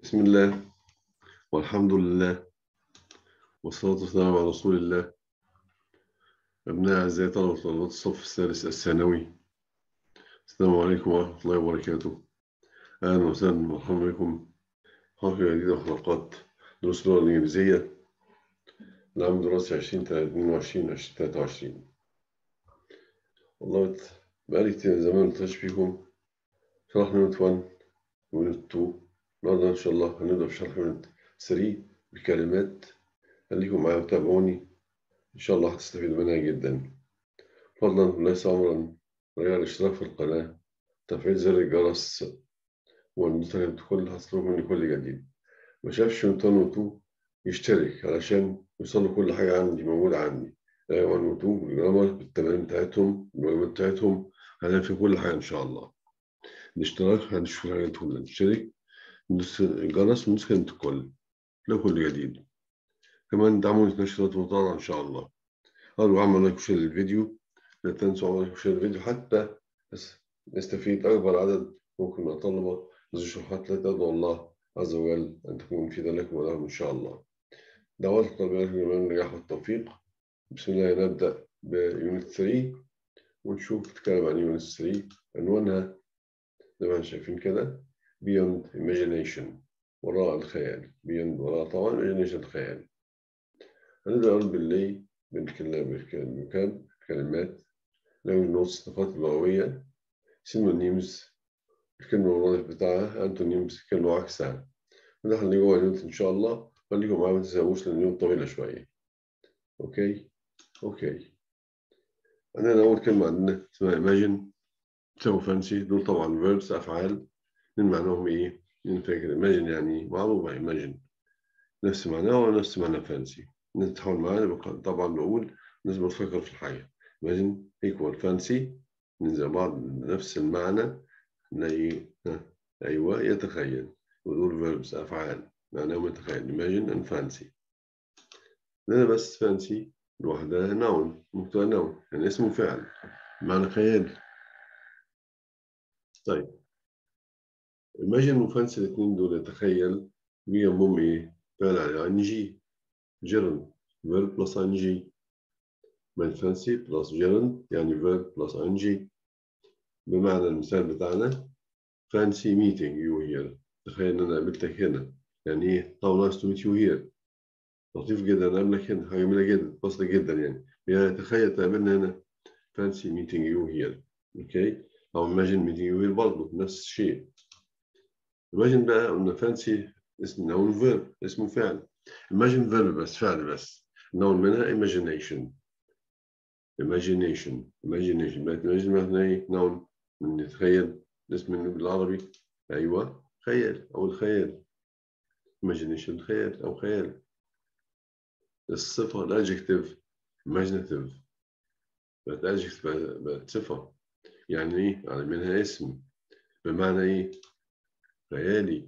بسم الله والحمد لله والصلاة والسلام على رسول الله أبناء أعزائي طلبة وطلبات الصف الثالث الثانوي السلام عليكم ورحمة الله وبركاته أهلا وسهلا ومرحبا بكم حلقة جديدة من حلقات دروس اللغة الإنجليزية العام الدراسي 2022 2023 والله بقالي كتير زمان ملتقيتش فيكم شرحنا يونت 1 ويونت 2 النهارده إن شاء الله هنبدأ في شرح يونت 3 بكلمات خليكم معايا وتابعوني إن شاء الله هتستفيدوا منها جدا فضلا وليس أمرا رجاء الاشتراك في القناة تفعيل زر الجرس والنوتيفيكيشن كل هتصلكم مني كل جديد ما شافش يونت 1 و 2 يشترك علشان يوصل كل حاجة عندي موجودة عندي 1 و 2 بالجرامر بالتمارين بتاعتهم بالواجبات بتاعتهم هنعرف كل حاجة إن شاء الله الاشتراك هنشوف الحاجات كلها نشترك ندوس الجرس وندوس كلمة الكل لكل جديد كمان دعموا نشرات مطالعة إن شاء الله قالوا عمل لايك وشير للفيديو لا تنسوا عمل لايك وشير للفيديو حتى نستفيد أكبر عدد ممكن من الطلبة هذه الشروحات لا تدعو الله عز وجل أن تكون مفيدة لكم ولهم إن شاء الله دعوات الطلبة لكم جميعا النجاح والتوفيق بسم الله نبدأ بيونت 3 ونشوف نتكلم عن يونت 3 عنوانها زي ما احنا شايفين كده beyond imagination وراء الخيال beyond وراء طبعا imagination الخيال هنبدأ أقول باللي بالكلام كلمات لو النص صفات لغوية سينونيمز الكلمة المرادف بتاعها أنتونيمز كلمة عكسها ندخل اللي جوه اليوت إن شاء الله خليكم معايا ما تنساوش لأن اليوم طويلة شوية أوكي أوكي عندنا أول كلمة عندنا اسمها imagine تساوي فانسي دول طبعا verbs أفعال من معناهم إيه؟ من فاكر imagine يعني معروفة imagine نفس معناه ونفس معنى فانسي نتحاول معاه طبعا نقول لازم نفكر في الحاجة imagine equal fancy ننزل بعض نفس المعنى نلاقي أيوة يتخيل ودول verbs أفعال معناهم يتخيل imagine and fancy لنا بس fancy لوحدها noun مكتوب noun يعني اسمه فعل معنى خيال طيب imagine وفانسي الاثنين دول يتخيل بيهم ايه؟ فعل على ان جي gerund verb plus ing من fancy plus gerund يعني verb plus ing بمعنى المثال بتاعنا fancy meeting you here تخيل ان انا قابلتك هنا يعني ايه how nice to meet you here لطيف جدا انا قابلك هنا حاجه جميله جدا بسيطه جدا يعني يعني تخيل تقابلنا هنا fancy meeting you here اوكي او imagine meeting you here برضه نفس الشيء imagine بقى قلنا fancy اسم noun verb اسمه فعل imagine verb بس فعل بس noun منها imagination imagination imagination بقت imagine معناها ايه noun من نتخيل اسم منه بالعربي ايوه خيال او الخيال imagination خيال او خيال الصفة الادجكتيف imaginative بقت adjective بقت صفة يعني ايه يعني منها اسم بمعنى ايه خيالي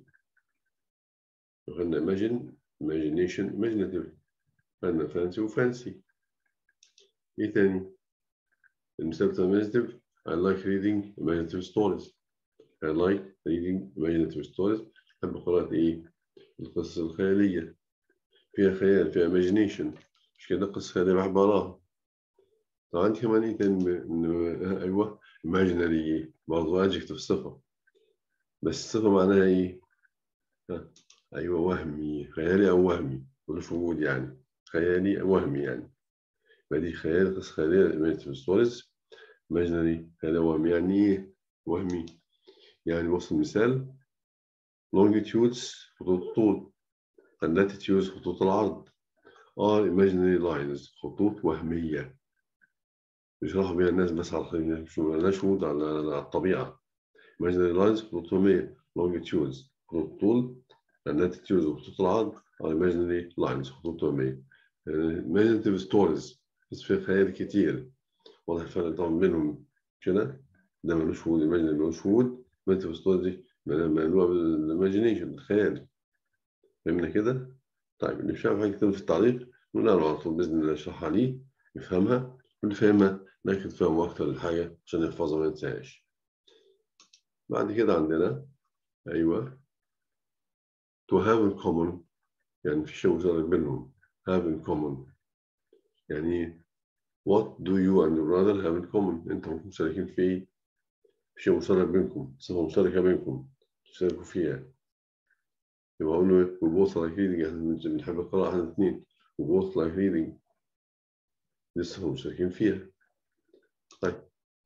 قلنا imagine imagination imaginative قلنا fancy وفانسي ايه تاني المثال بتاع imaginative I like reading imaginative stories I like reading imaginative stories بحب قراءة ايه القصص الخيالية فيها خيال فيها imagination مش كده قصة خيالية بحب اقراها طبعا عندي كمان ايه تاني ايوه imaginary برضه adjective صفة بس الصفة معناها ايه؟ ها. ايوه وهمي خيالي او وهمي ملوش وجود يعني خيالي او وهمي يعني يبقى دي خيال قصة خيالية imaginative stories imaginary خيالي وهمي يعني ايه؟ وهمي يعني بص المثال longitudes خطوط الطول and latitudes خطوط العرض are imaginary lines خطوط وهمية بيشرحوا بيها الناس بس على الخيال شو مالناش وجود على الطبيعة imaginary lines خطوط وهمية longitudes خطوط الطول and latitudes وخطوط العرض are imaginary lines خطوط وهمية imaginative stories بس في خيال كتير واضح الفرق طبعا بينهم كده ده ملوش وجود imaginary ملوش وجود imaginative stories دي مملوءة بالايماجينيشن الخيال فهمنا كده؟ طيب اللي مش فاهم حاجة كتير في التعليق نقول له على طول بإذن الله اشرحها ليه يفهمها واللي فاهمها ناخد فهم أكتر الحاجة عشان يحفظها ما ينساهاش بعد كده عندنا أيوه to have in common يعني في شيء مشترك بينهم have in common يعني what do you and your brother have in common انت ممكن مشتركين في ايه في شيء مشترك بينكم صفة مشتركة بينكم تشتركوا فيها يبقى أقول له we both like reading احنا بنحب القراءة احنا الاثنين we both like reading دي الصفة مشتركين فيها طيب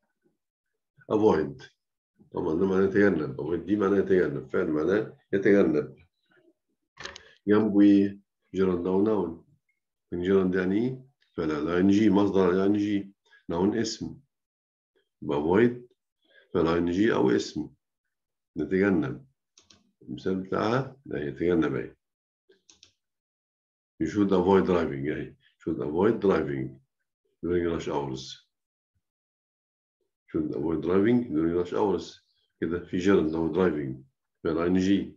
avoid طبعا ده معناه يتجنب avoid دي معناه يتجنب فعل معناه يتجنب جنبه ايه جيران او نون جيران يعني ايه فعل ان جي مصدر ان جي نون اسم يبقى avoid فعل ان جي او اسم نتجنب المثال بتاعها لا يتجنب اهي you should avoid driving اهي should avoid driving during rush hours should avoid driving during rush hours كده في جيران او driving فعل ان جي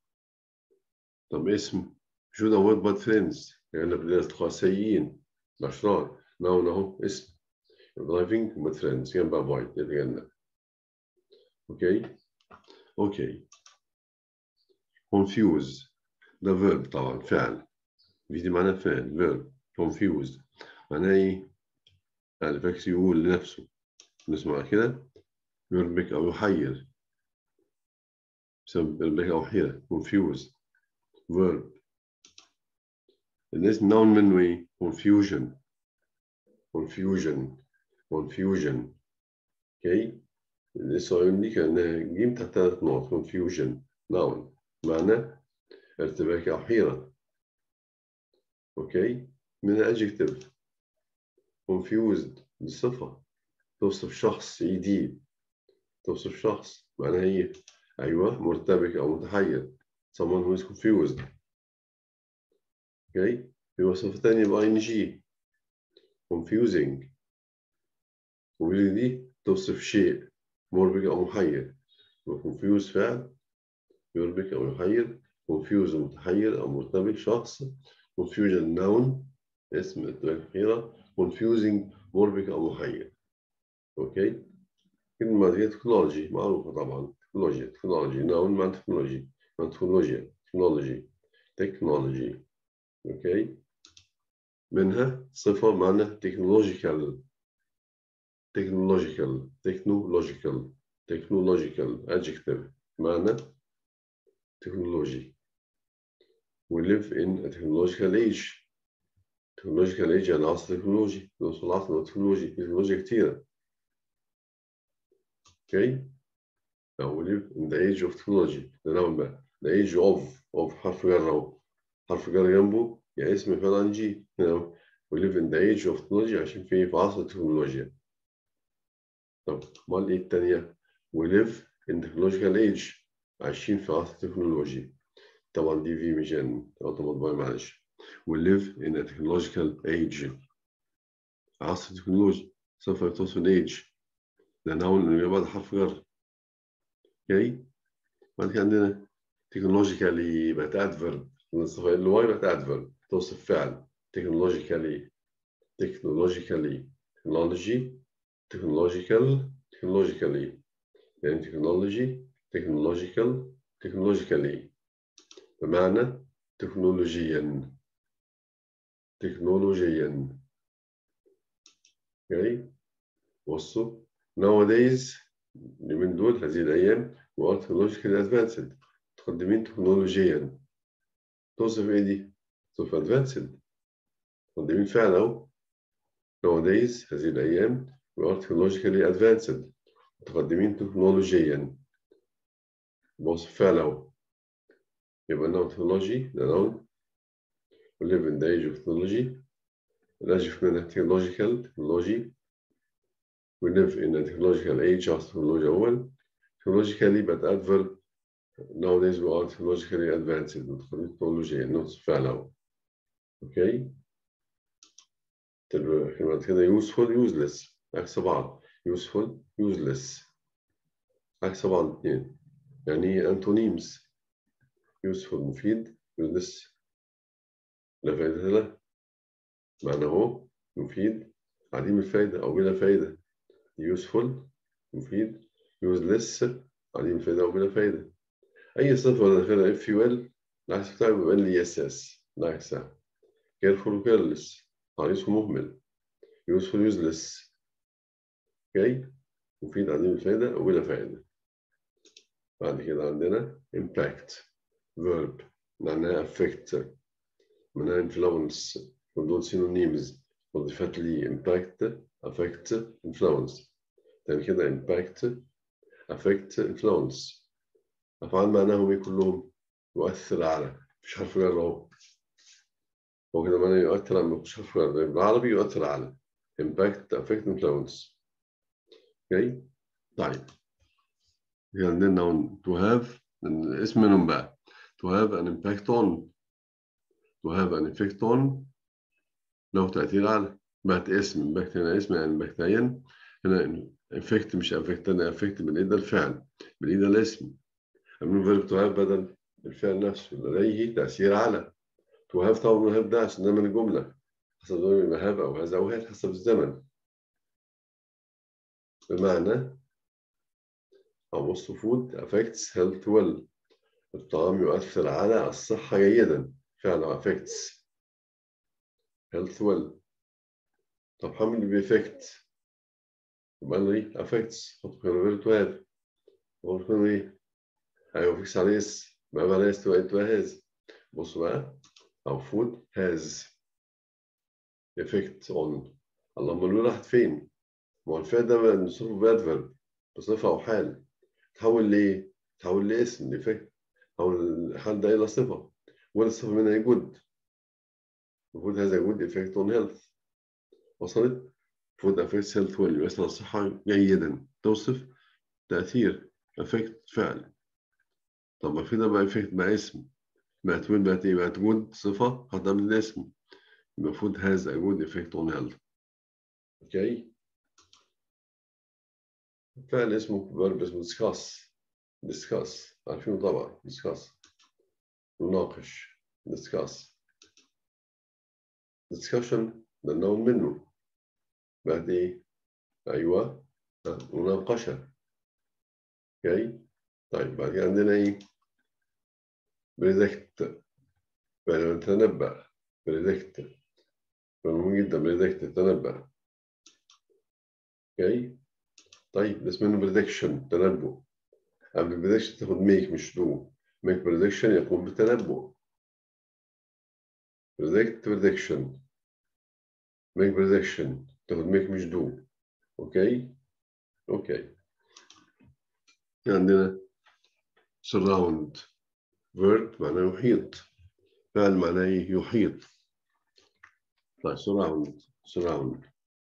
طب اسم should avoid bad friends يعني بالأصدقاء السيئين الأشرار نون أهو اسم driving bad friends جنب avoid يتجنب أوكي أوكي confuse ده verb طبعا فعل في دي معناه فعل verb confused معناه إيه؟ يعني فاكس يقول لنفسه نسمع كده يربك أو يحير بسبب يربك أو حيرة confused verb الاسم noun منه ايه؟ confusion confusion confusion اوكي الاسم دي كان جيم تحت ثلاث نقط confusion noun معنى ارتباك او حيرة اوكي من adjective confused بالصفة توصف شخص جديد توصف شخص معناها ايه؟ ايوه مرتبك او متحير someone who is confused اوكي في وصفة تانية ب ing confusing confusing دي توصف شيء مربك أو محير confuse فعل يربك أو يحير confuse متحير أو مرتبك شخص confusion noun اسم الحيرة confusing مربك أو محير أوكي كلمة دي تكنولوجي معروفة طبعا تكنولوجيا تكنولوجي noun مع تكنولوجي مع تكنولوجيا تكنولوجي تكنولوجي اوكي منها صفة معنى technological technological technological technological adjective معنى technology we live in a technological age technological age يعني عصر تكنولوجي نوصل عصر التكنولوجي تكنولوجيا كتيرة اوكي now we live in the age of technology ده نوع بقى the age of of حرف جر اهو حرف جر جنبه يا اسم فعل ان جي we live in the age of technology عشان في في عصر التكنولوجيا طب امال ايه التانية we live in technological age عايشين في عصر التكنولوجي طبعا دي في مش ان اوتومات معلش we live in a technological age عصر التكنولوجي صفة توصف age ده نون اللي بعد حرف جر اوكي بعد كده عندنا technologically بقت adverb الصفة اللي واي بقت adverb توصف فعل technologically technologically technology technological technologically يعني technology technological technologically بمعنى تكنولوجيا تكنولوجيا okay. بصوا nowadays من دول هذه الأيام we are technologically advanced متقدمين تكنولوجيا توصف ايه دي؟ توصف advanced متقدمين فعلا اهو nowadays هذه الأيام we are technologically advanced متقدمين تكنولوجيا بوصف فعل اهو يبقى noun technology ده noun we live in the age of technology الأجف منها technological technology we live in a technological age عصر التكنولوجيا أول technologically but adverb nowadays we are technologically advanced متقدمين تكنولوجيا نوصف فعل اهو اوكي بعد كده useful useless عكس بعض useful useless عكس بعض الاثنين يعني antonyms useful مفيد useless لا فائدة له معنى هو مفيد عديم الفائدة أو بلا فائدة useful مفيد useless عديم الفائدة أو بلا فائدة أي صفة داخلها fuel العكس بتاعه بيبقى لي اس اس العكس careful و careless حريص ومهمل useful useless اوكي مفيد عديم الفائدة أو بلا فائدة بعد كده عندنا impact verb معناها affect معناها influence ودول synonyms وضيفت لي impact affect influence تاني كده impact affect influence أفعال معناهم إيه كلهم يؤثر على مفيش حرف جر أهو هو كده معناه يؤثر على مفيش حرف جر بالعربي يؤثر على impact affect influence اوكي طيب عندنا noun to have اسم منهم بقى to have an impact on to have an effect on له تأثير على بقت اسم بقت هنا اسم يعني بقتين هنا effect مش affect أنا affect بالإيد الفعل بالإيد الاسم من verb to have بدل الفعل نفسه لديه تأثير على to have طبعا have ده عشان ده من الجملة حسب زمن يبقى have أو هذا أو هاد حسب الزمن بمعنى أبص food affects health well الطعام يؤثر على الصحة جيدا فعلا affects health well طب حمل بيفكت يبقى له ايه affects حط كده to have هو كده ايه ايوه فيكس عليه اس بقى عليه اس تبقى تبقى هاز بص بقى أو food has effect on اللهم له راحت فين؟ ما هو الفعل ده بنصرفه بادفرب بصفة أو حال تحول لإيه؟ تحول لاسم لفعل أو الحال ده إلى صفة والصفة منها جود المفروض هذا جود effect on health وصلت؟ food affects health well يؤثر على الصحة جيدا توصف تأثير affect فعل طب ما في ده بقى effect بقى اسم بقت وين بقت إيه؟ بقت جود صفة خدها من الاسم المفروض has a good effect on health اوكي فعل اسمه verb اسمه discuss discuss عارفينه طبعا discuss نناقش discuss discussion ده النوع منه بعد ايه ايوه مناقشه اوكي طيب بعد كده عندنا ايه بريدكت نتنبأ بريدكت مهم جدا بريدكت تنبأ اوكي طيب ده اسمه بريدكشن تنبؤ قبل البريدكشن تاخد ميك مش دو ميك بريدكشن يقوم بالتنبؤ بريدكت بريدكشن ميك بريدكشن تاخد ميك مش دو اوكي اوكي عندنا surround verb معناه يحيط فعل معناه يحيط طيب surround surround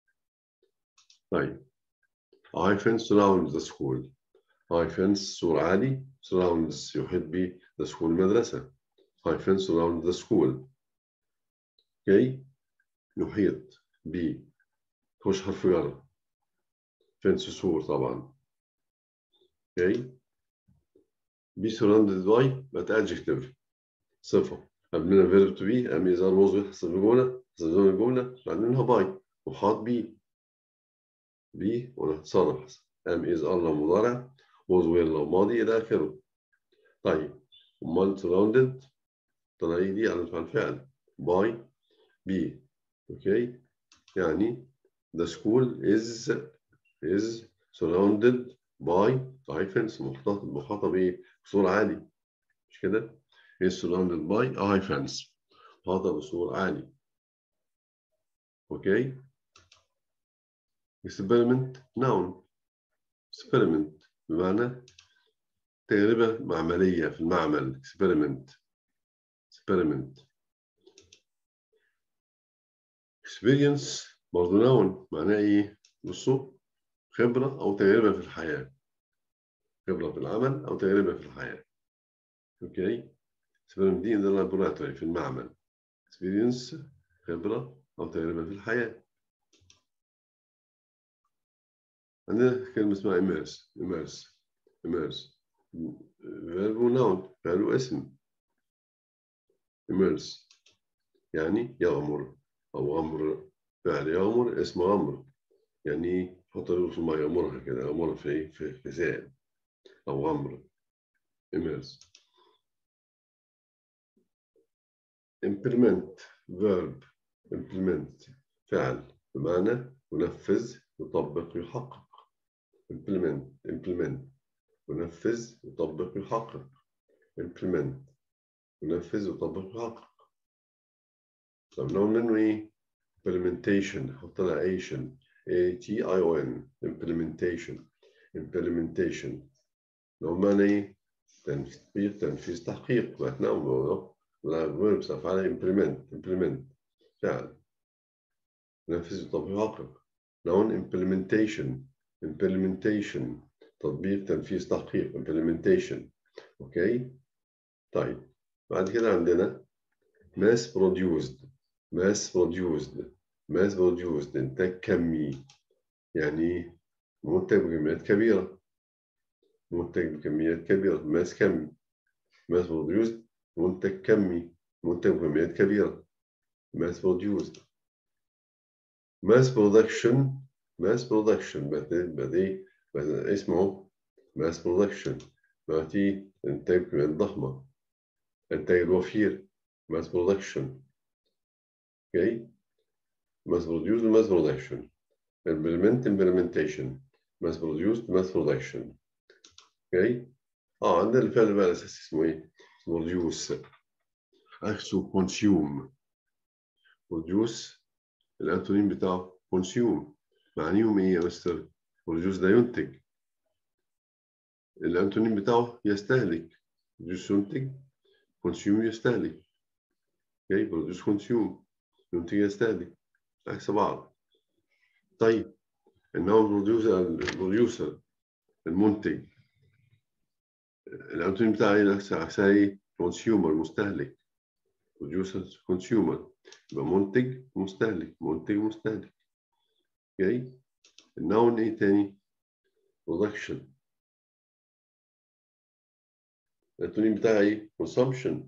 طيب I fence surrounds the school I fence سور عالي surrounds يحيط به the school مدرسة I fence surrounds the school اوكي يحيط ب خش حرف جر فنس سور طبعا اوكي be surrounded by بقت adjective صفة قبلنا verb to be أم يزال وظيفة حسب الجملة حسب زمن الجملة بعدين باي وحاط بي بي ونتصرف أم إز الله مضارع was were لو ماضي إلى آخره طيب أمال surrounded طلع دي على الفعل by be أوكي يعني the school is is surrounded by high fence محاطة محاطة بإيه؟ بسور عالي مش كده؟ is surrounded by a high fence محاطة بسور عالي أوكي experiment noun experiment بمعنى تجربة معملية في المعمل experiment experiment experience برضه noun معناه ايه؟ بصوا خبرة أو تجربة في الحياة خبرة في العمل أو تجربة في الحياة اوكي experiment دي in the laboratory في المعمل experience خبرة أو تجربة في الحياة عندنا كلمة اسمها immerse immerse immerse verb noun فعل اسم immerse يعني يغمر أو غمر فعل يغمر اسم غمر يعني حط له في المية يغمرها كده يغمرها في إيه؟ في في سائل أو غمر immerse implement verb implement فعل بمعنى ينفذ يطبق يحقق implement implement ينفذ يطبق يحقق implement ينفذ يطبق يحقق طب لو منه ايه implementation حط لها ation A T I O N implementation implementation لو معنى ايه تنفيذ تنفيذ تحقيق بتناول ولا verbs أفعال implement implement فعل نفذ تطبيق يحقق noun implementation implementation تطبيق تنفيذ تحقيق implementation اوكي طيب بعد كده عندنا mass produced mass produced mass produced انتاج كمي يعني منتج بكميات كبيرة منتج بكميات كبيرة mass كمي mass produced منتج كمي منتج بكميات كبيرة mass produced mass production mass production بدي اسمه mass production بعدي إنتاج بكميات ضخمة إنتاج الوفير mass production okay mass produced mass production implement implementation mass produced mass production okay اه عندنا الفعل بقى الأساسي اسمه إيه؟ produce عكسه consume produce الأنتونيم بتاعه consume معنيهم إيه يا مستر؟ produce ده ينتج الأنتونيم بتاعه يستهلك produce ينتج consume يستهلك okay produce consume ينتج يستهلك عكس بعض طيب النوع البروديوسر البروديوسر المنتج الأنتونيم بتاعي عكسها إيه؟ كونسيومر مستهلك بروديوسر كونسيومر يبقى منتج مستهلك منتج مستهلك اوكي النون ايه تاني برودكشن التونين بتاعي ايه consumption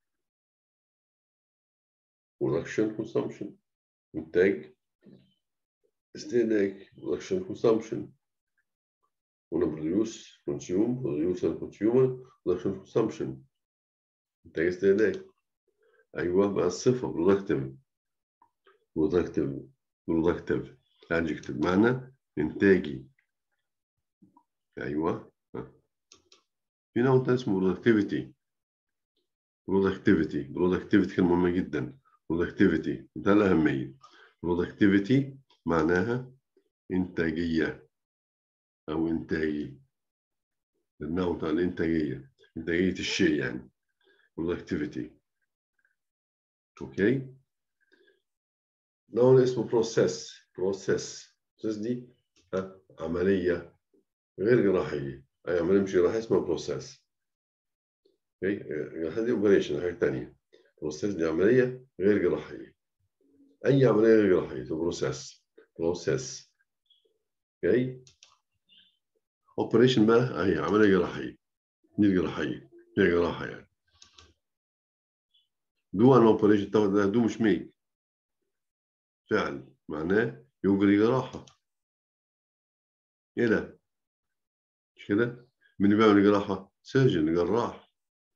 production consumption انتاج استهلاك production consumption هنا produce consume produce and consumer production consumption انتاج استهلاك ايوه مع الصفه productive productive productive adjective معنى انتاجي ايوه في نوع تاني اسمه productivity productivity productivity كلمه مهمه جدا productivity ده الاهميه productivity معناها انتاجيه او انتاجي النوع بتاع الانتاجيه انتاجيه الشيء يعني productivity اوكي نوع اسمه بروسيس بروسيس بروسيس دي عمليه غير جراحيه اي عمليه مش جراحيه اسمها بروسيس اوكي جراحيه دي اوبريشن حاجه ثانيه بروسيس دي عمليه غير جراحيه اي عمليه غير جراحيه بروسيس بروسيس اوكي اوبريشن بقى اهي عمليه جراحيه دي جراحيه هي جراحه يعني دو ان اوبريشن طبعا دو مش ميك فعل معناه يجري جراحه ايه ده مش كده من بيعمل جراحه سيرجن جراح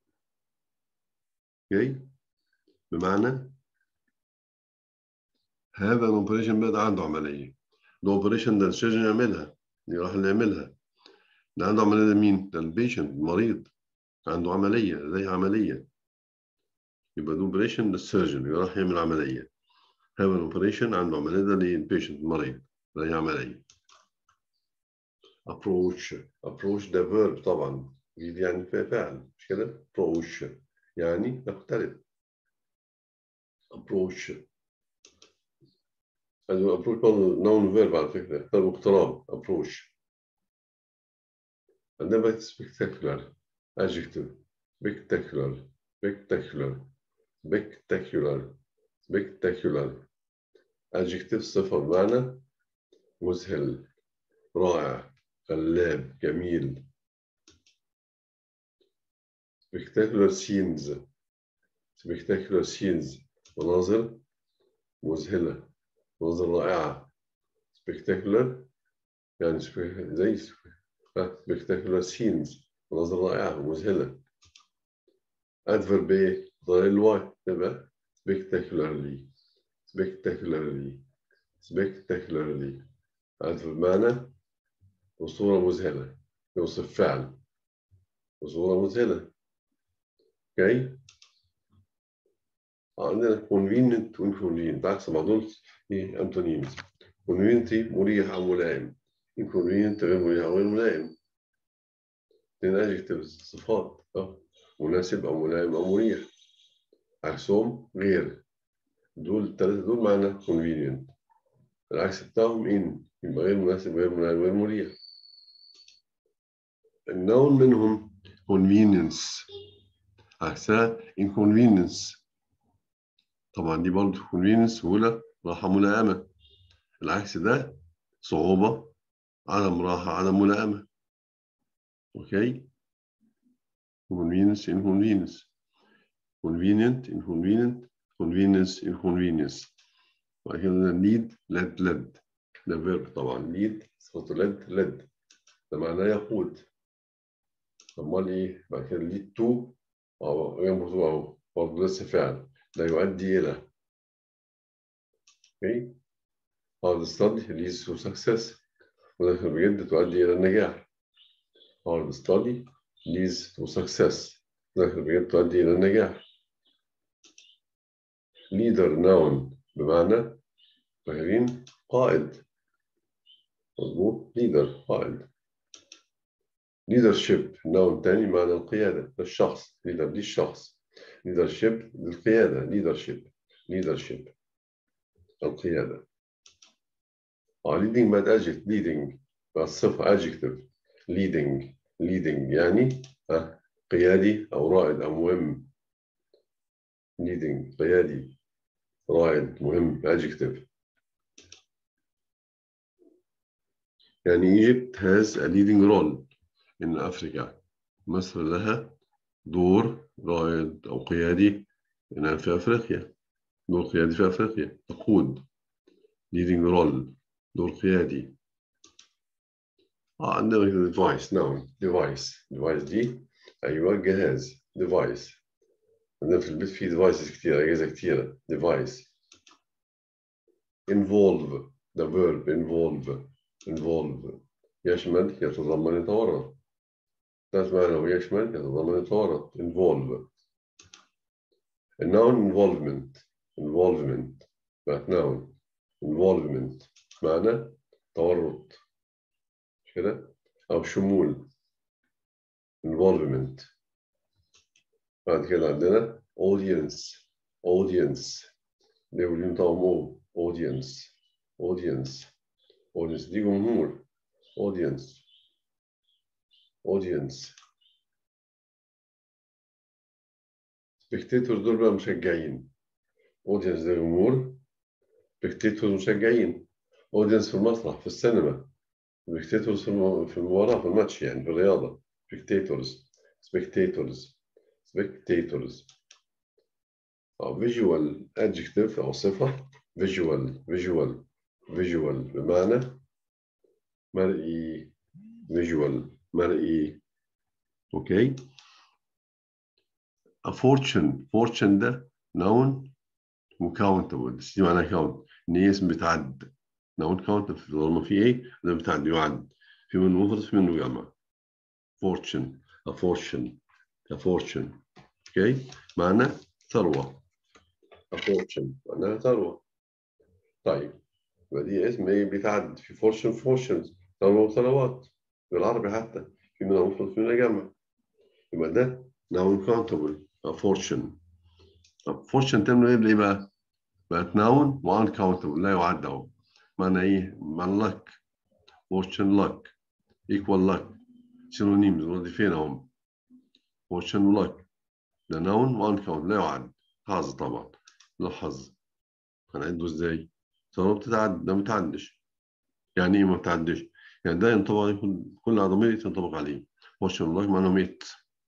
اوكي بمعنى هذا الاوبريشن بقى ده عنده عمليه الاوبريشن ده السيرجن يعملها الجراح اللي يعملها ده عنده عمليه ده مين؟ ده البيشنت المريض عنده عمليه زي عمليه يبقى ده اوبريشن للسيرجن راح يعمل عمليه هذا الاوبريشن عنده عمليه ده للبيشنت المريض زي عمليه approach approach ده verb طبعا يعني فعل مش كده approach يعني نقترب approach approach برضه noun verb على فكرة اقترب اقتراب approach عندنا بقى spectacular adjective spectacular spectacular spectacular spectacular adjective صفة بمعنى مذهل رائع خلاب جميل spectacular scenes spectacular scenes مناظر مذهلة مناظر رائعة spectacular يعني زي spectacular scenes مناظر رائعة ومذهلة adverb ايه ضرر الواي تبقى spectacularly spectacularly spectacularly عارف بمعنى بصورة مذهلة يوصف فعل بصورة مذهلة اوكي عندنا convenient و inconvenient عكس بعض دول ايه antonyms convenient مريح او ملائم inconvenient غير مريح او غير ملائم اتنين adjectives صفات اه مناسب او ملائم او مريح عكسهم غير دول الثلاثة دول معنى convenient العكس بتاعهم in يبقى غير مناسب غير ملائم غير مريح النون منهم convenience عكسها inconvenience طبعا دي برضه convenience سهولة راحة ملائمة العكس ده صعوبة عدم راحة عدم ملائمة اوكي convenience inconvenience convenient inconvenient convenience inconvenience وبعد كده lead led led ده verb طبعا lead صوت led led ده معناه يقود امال ايه بعد كده lead to اهو جنبه to اهو برضه لسه فعل ده يؤدي الى اوكي hard study leads to success وده بجد تؤدي الى النجاح hard study leads to success ده بجد تؤدي الى النجاح leader noun بمعنى فاهمين قائد مظبوط leader قائد leadership noun تاني معنى القيادة ده الشخص leader دي الشخص leadership القيادة leadership leadership القيادة اه leading بعد adjective leading بعد صفة adjective leading leading يعني آه قيادي أو رائد أو مهم leading قيادي رائد مهم adjective يعني Egypt has a leading role in Africa مصر لها دور رائد أو قيادي هنا في أفريقيا دور قيادي في أفريقيا تقود leading role دور قيادي آه عندنا device noun device device دي أيوة جهاز device عندنا في البيت في devices كتير أجهزة كتيرة device involve the verb involve involve يشمل يتضمن يتورط ثلاث معنى يشمل يتضمن يتورط involve النون involvement involvement بقت noun involvement معنى تورط مش كده أو شمول involvement بعد كده عندنا audience audience اللي بيقولون طعمه audience audience audience دي جمهور audience audience spectators دول بقى مشجعين audience ده جمهور spectators مشجعين audience في المسرح في السينما spectators في المباراة في الماتش يعني في الرياضة spectators spectators spectators أو visual adjective أو صفة visual visual visual بمعنى مرئي visual مرئي اوكي a fortune fortune ده noun وcountable دي معناها count ان هي اسم بتعد noun countable طالما في ايه ده بتعد يعد في منه مفرد في منه جمع fortune a fortune a fortune اوكي معنى ثروة a fortune معناها ثروة طيب يبقى دي اسم ايه بيتعد في فورشن فورشنز ثروة وثروات بالعربي حتى في منها مفرد في منها جمع يبقى ده noun countable a fortune طب fortune تعمل ايه بالايه بقى؟ بقت noun و uncountable لا يعد اهو معنى ايه؟ معنى luck fortune luck equal luck synonyms مرادفين اهم fortune و luck ده noun و uncountable لا يعد حظ طبعا له حظ هنعده ازاي؟ ثروة بتتعد ده ما بتعدش يعني ايه ما بتعدش؟ يعني ده ينطبق يكون كل ضمير تنطبق عليه fortune luck معناه ميت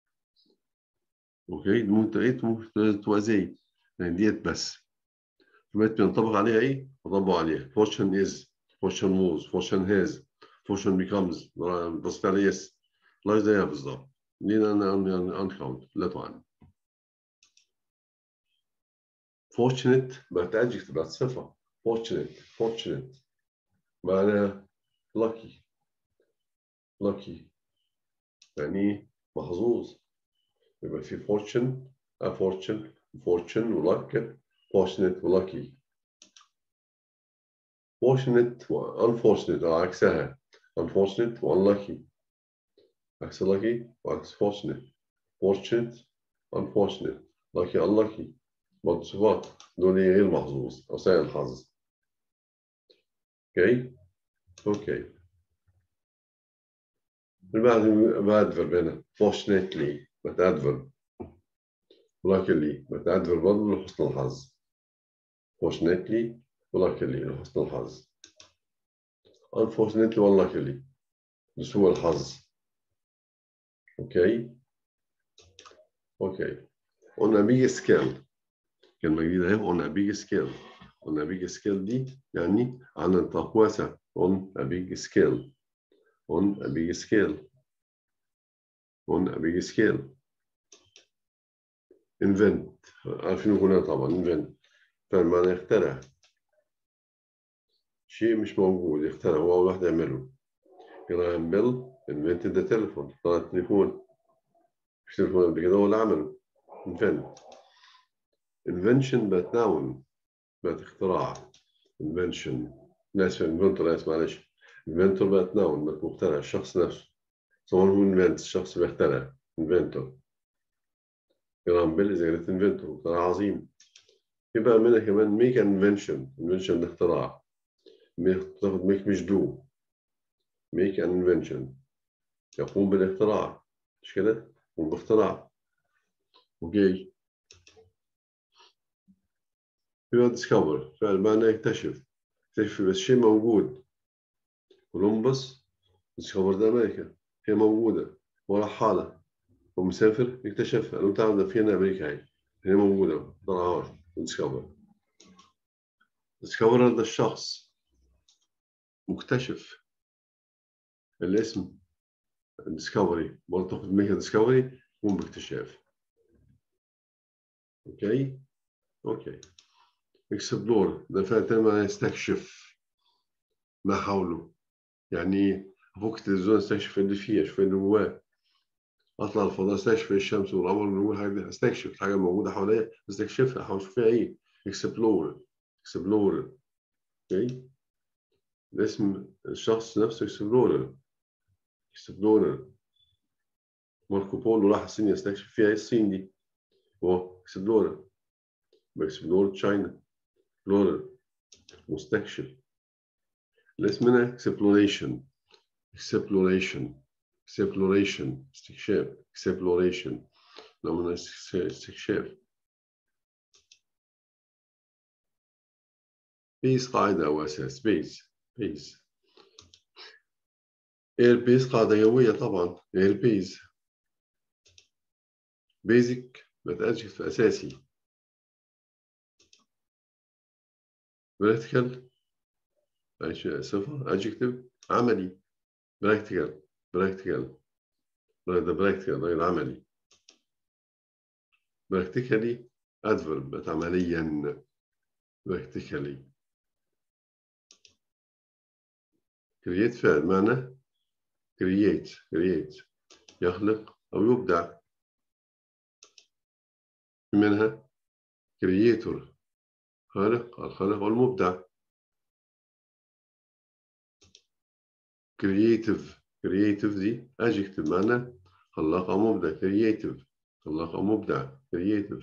اوكي ممكن ايه ممكن تبقى زي يعني ديت بس فبقت بينطبق عليها ايه؟ بطبق عليها fortune is fortune was fortune has fortune becomes بس فعل yes لا زيها بالظبط لينا انا uncount لا تعد fortunate بقت adjective بقت صفة fortunate fortunate معناها lucky lucky يعني محظوظ يبقى في fortune a fortune fortune و luck fortunate و lucky fortunate و unfortunate أو عكسها unfortunate و unlucky عكس lucky وعكس fortunate fortunate unfortunate lucky unlucky برضه صفات دول غير محظوظ أو سيء الحظ اوكي اوكي بعد بعد فيرب هنا fortunately بتأدفر luckily بتأدفر برضه لحسن الحظ fortunately luckily لحسن الحظ unfortunately unluckily لسوء الحظ اوكي اوكي قلنا بيج سكيل كلمة جديدة اهي قلنا بيج سكيل قلنا بيج سكيل دي يعني على نطاق واسع on a big scale on a big scale on a big scale invent عارفين هنا طبعا invent فالمعنى يخترع شيء مش موجود يخترع هو أول واحد يعمله جراهام بيل invented the telephone اخترع التليفون مش تليفون قبل كده هو اللي عمله invent invention بقت noun بقت اختراع invention ناس inventor ناس معلش inventor بقت noun بقت مخترع الشخص نفسه someone who invents الشخص بيخترع inventor جراهام بيل is a great inventor مخترع عظيم يبقى منها كمان make an invention invention الاختراع تاخد make مش do make an invention يقوم بالاختراع مش كده؟ يقوم باختراع اوكي يبقى discover فعل معنى يكتشف يكتشف بس شيء موجود كولومبوس discovered أمريكا هي موجودة ورا حالة ومسافر يكتشفها لو تعرف ده فينا أمريكا هي هي موجودة ما طلعهاش discover discover هذا الشخص مكتشف الاسم ديسكفري برضه تاخد ميكا ديسكفري يقوم باكتشاف اوكي اوكي اكسبلور ده فعل تاني معناه يستكشف ما حوله يعني فوق التلفزيون استكشف اللي فيه اشوف اللي جواه اطلع الفضاء استكشف الشمس والقمر والنجوم الحاجات دي استكشف الحاجه موجوده حواليا استكشفها احاول اشوف فيها ايه اكسبلور اكسبلور اوكي اسم الشخص نفسه اكسبلورر اكسبلورر ماركو بولو راح الصين يستكشف فيها ايه الصين دي هو اكسبلورر اكسبلور تشاينا اكسبلورر مستكشف الاسم هنا اكسبلوريشن اكسبلوريشن اكسبلوريشن استكشاف اكسبلوريشن نوع استكشاف بيس قاعدة أو أساس بيس بيس اير بيس قاعدة جوية طبعا اير بيس بيزك بتأجف أساسي براكتيكال صفة adjective عملي براكتيكال براكتيكال ده براكتيكال غير عملي براكتيكالي adverb بقت عمليا براكتيكالي create فعل معنى create create يخلق أو يبدع منها creator خالق الخالق والمبدع creative creative دي adjective معنى خلاق أو مبدع creative خلاق أو مبدع creative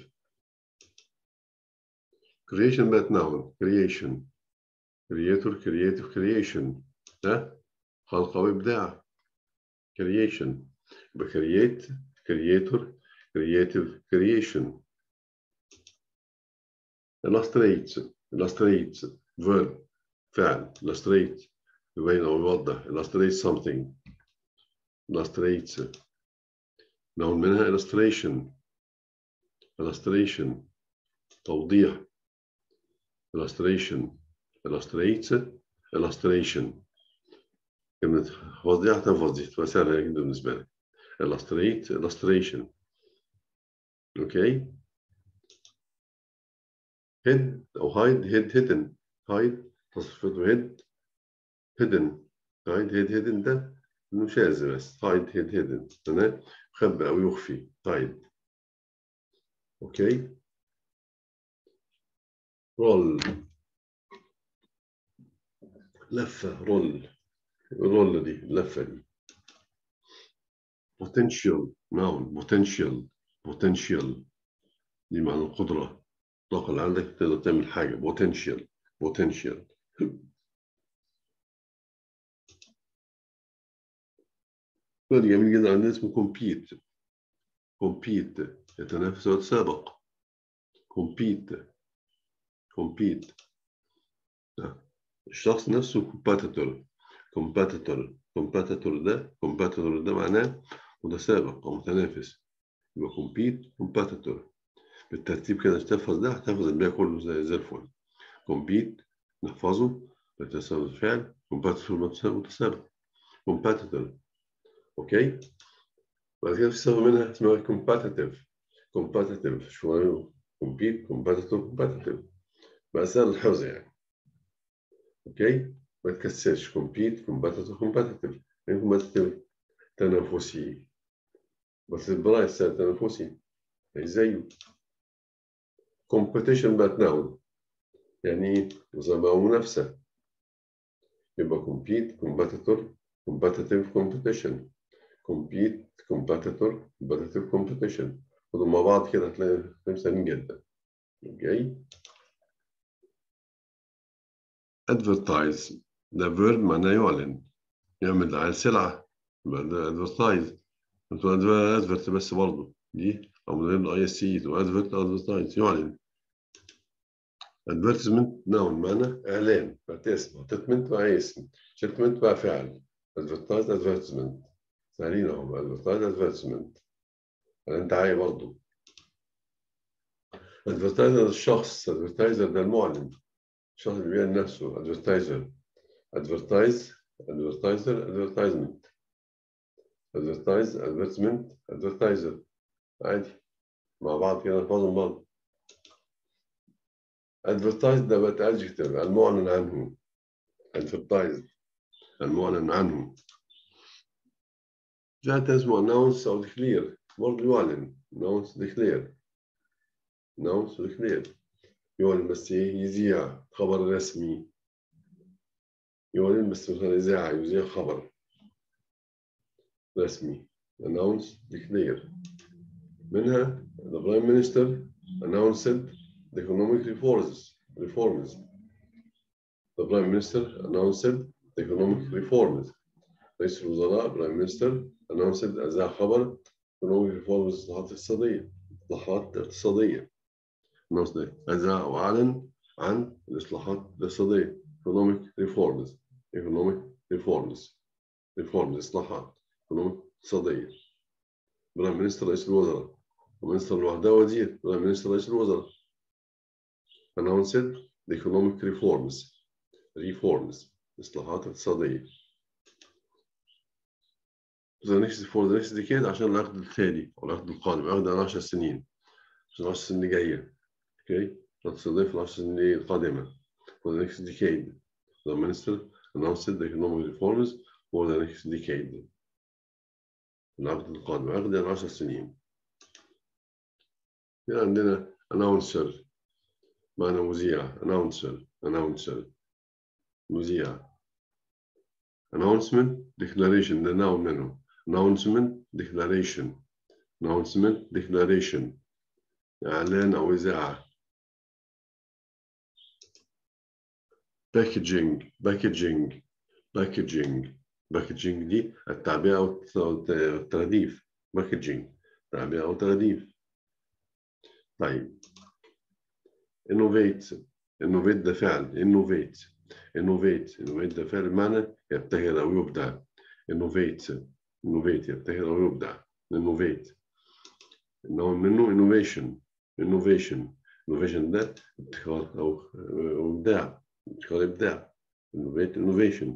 creation بقت noun creation creator creative creation ده خلق أو إبداع creation يبقى create creator creative creation illustrate illustrate verb فعل illustrate يبين أو يوضح illustrate something illustrates نوع منها illustration illustration توضيح illustration illustrates illustration كلمة وضيح تفضيح تبقى سهلة جدا بالنسبة لك illustrate illustration اوكي هيد أو هايد هيد هيدن هايد تصفيته هيد هيدن هايد هيد هيدن ده إنه شاذ بس هايد هيد هيدن تمام يخبئ أو يخفي هايد أوكي رول لفة رول رول دي اللفة دي potential noun potential potential دي معنى القدرة الطاقة اللي عندك تقدر تعمل حاجة potential potential سؤال جميل جدا عندنا اسمه compete compete يتنافس ويتسابق compete compete الشخص نفسه competitor competitor competitor ده competitor ده معناه متسابق أو متنافس يبقى compete competitor بالترتيب كده تحفظ ده هتحفظ الباقي كله زي زي الفل compete نحفظه بتساوي الفعل competitor متسابق competitor اوكي بعد كده في صيغه منها اسمها competitive competitive شويه compete competitor competitive بقى سهل الحفظ يعني اوكي ما تكسرش compete competitor competitive يعني competitive تنافسي بس البرايس تنافسي زيه competition بقت noun يعني مسابقة منافسة يبقى compete competitor competitive competition compete competitor competitive competition خدوا مع بعض كده هتلاقي سهلين جدا اوكي advertise ده verb معناه يعلن يعمل على سلعة يبقى ده advertise انتوا advert بس برضه دي او من غير الاي اس سي advert advertise يعلن advertisement noun معنى اعلان بقت اسم statement بقى اسم statement بقى فعل advertise advertisement سهلين اهو advertise advertisement اعلان دعاية برضه advertiser الشخص advertiser ده المعلن الشخص اللي بيعلن نفسه advertiser advertise advertiser advertisement advertise advertisement advertiser عادي مع بعض كده نحفظهم بعض advertise ده بقت adjective المعلن عنه advertise المعلن عنه جاءت اسمه announce أو declare برضه يعلن announce declare announce declare يعلن بس إيه يذيع خبر رسمي يعلن بس مثلا إذاعة يذيع خبر رسمي announce declare منها the prime minister announced the economic reforms reforms the prime minister announced the economic reforms رئيس الوزراء prime minister announced أذاع خبر economic reforms الإصلاحات الاقتصادية الإصلاحات الاقتصادية announced أذاع وأعلن عن الإصلاحات الاقتصادية economic reforms economic reforms reforms إصلاحات economic اقتصادية برايم مينستر رئيس الوزراء ومنستر لوحدها وزير برايم مينستر رئيس الوزراء announced the economic reforms reforms إصلاحات اقتصادية the next for the next decade عشان العقد التالي أو العقد القادم العقد على 10 سنين عشان 10 سنين اللي جاية اوكي الاقتصادية في العشر سنين القادمة for the next decade the minister announced the economic reforms for the next decade العقد القادم عقد على 10 سنين هنا عندنا announcer معنى مذيع announcer announcer مذيع announcement declaration ده noun منه announcement declaration announcement declaration إعلان أو إذاعة packaging packaging packaging packaging دي التعبئة أو التغليف packaging تعبئة أو تغليف طيب innovate innovate ده فعل innovate innovate innovate ده فعل معنى يبتكر أو يبدع innovate innovate يبتكر أو يبدع innovate إنه منه innovation innovation innovation ده ابتكار أو أو إبداع ابتكار إبداع innovate innovation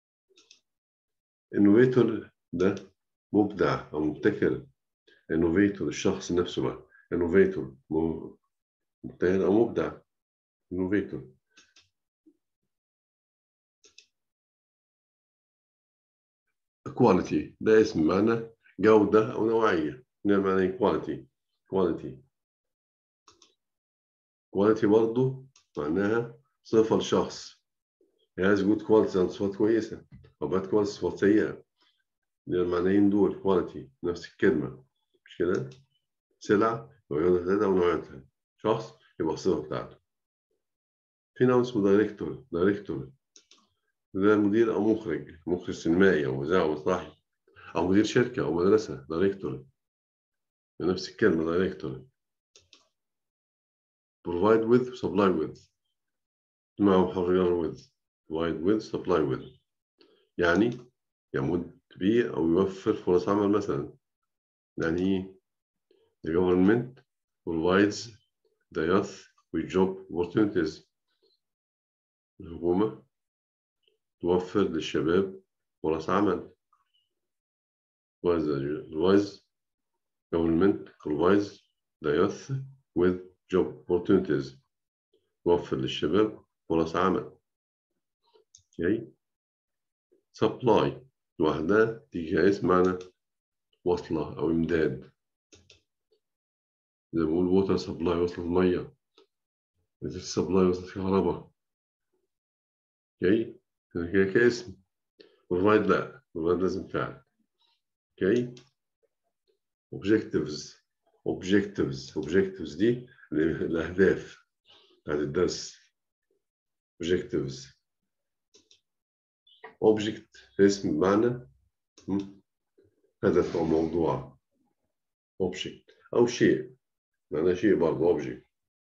innovator ده مبدع أو مبتكر innovator الشخص نفسه بقى innovator مبتكر أو مبدع innovator quality ده اسم معنى جودة أو نوعية ده معنى quality quality quality برضه معناها صفة لشخص he has good quality يعني صفات كويسة أو bad quality صفات سيئة المعنيين دول quality نفس الكلمة مش كده؟ سلع وجودتها ونوعيتها شخص يبقى الصفة بتاعته في نوع اسمه دايركتور دايركتور ده مدير أو مخرج مخرج سينمائي أو مذيع أو مسرحي أو مدير شركة أو مدرسة دايركتور نفس الكلمة دايركتور provide with supply with معه حرية with provide with supply with يعني يمد به أو يوفر فرص عمل مثلا يعني إيه the government provides the youth with job opportunities الحكومة توفر للشباب فرص عمل was was government provides the youth with job opportunities توفر للشباب فرص عمل okay. supply لوحدها تيجي اسم معنى وصلة أو إمداد زي ما بقول ووتر سبلاي وصلة المية سبلاي وصلة كهرباء اوكي كده كاسم provide لا provide لازم فعل اوكي objectives objectives objectives دي الأهداف بتاعت الدرس objectives object اسم معنى هدف أو موضوع object أو شيء معنى شيء برضه object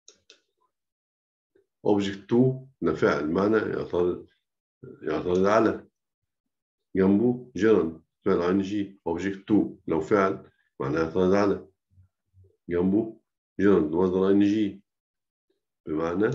object to ده فعل معنى يعترض يعترض على جنبه جيران فعل عن جي object to لو فعل معناه يعترض على جنبه جيران مصدر ان جي بمعنى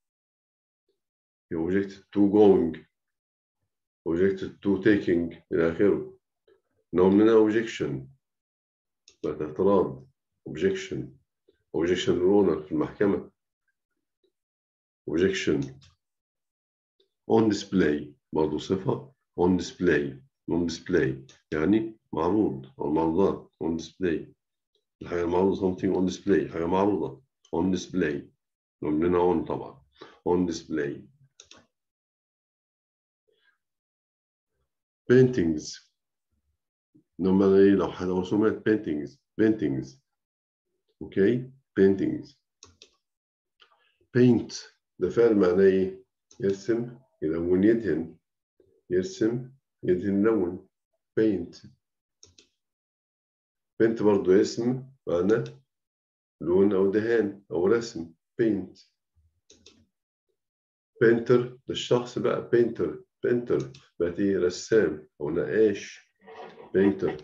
object to going object to taking إلى آخره نوع من objection بعد اعتراض objection objection للأونر في المحكمة objection on display برضه صفة on display on display يعني معروض أو معروضات on display الحاجة المعروضة something on display حاجة معروضة on display مننا on طبعا on display paintings لما ايه لو حد رسومات paintings paintings اوكي paintings paint ده فعل معناه ايه يرسم يلون يدهن يرسم يدهن لون paint paint برضو اسم معناه لون او دهان او رسم paint painter ده الشخص بقى painter painter بقت ايه رسام او نقاش painter